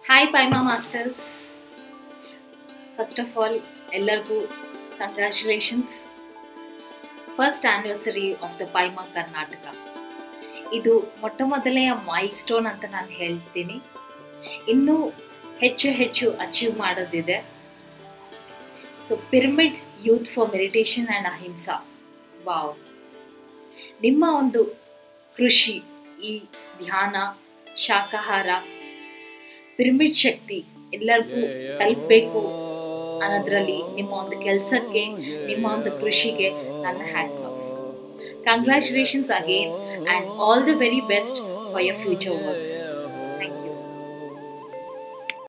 hi PYMA masters first of all ಎಲ್ಲರಿಗೂ congratulations first anniversary of the PYMA Karnataka ಇದು ಮೊಟ್ಟ ಮೊದಲನೆಯ ಮೈಲ್ ಸ್ಟೋನ್ ಅಂತ ನಾನು ಹೇಳ್ತೀನಿ ಇನ್ನೂ ಹೆಚ್ಚು ಹೆಚ್ಚು ಅಚೀವ್ ಮಾಡೋದಿದೆ so pyramid youth for meditation and Ahimsa wow ನಿಮ್ಮ ಒಂದು ಕೃಷಿ ಈ ಧ್ಯಾನ ಶಾಕಾಹಾರ ಪಿರಮಿಡ್ ಶಕ್ತಿ ಎಲ್ಲರಿಗೂ ತಲುಪಬೇಕು ಅನ್ನೋದ್ರಲ್ಲಿ ನಿಮ್ಮ ಒಂದು ಕೆಲಸಕ್ಕೆ ನಿಮ್ಮ ಒಂದು ಕೃಷಿಗೆ ನನ್ನ hands off congratulations again and all the very best for your future works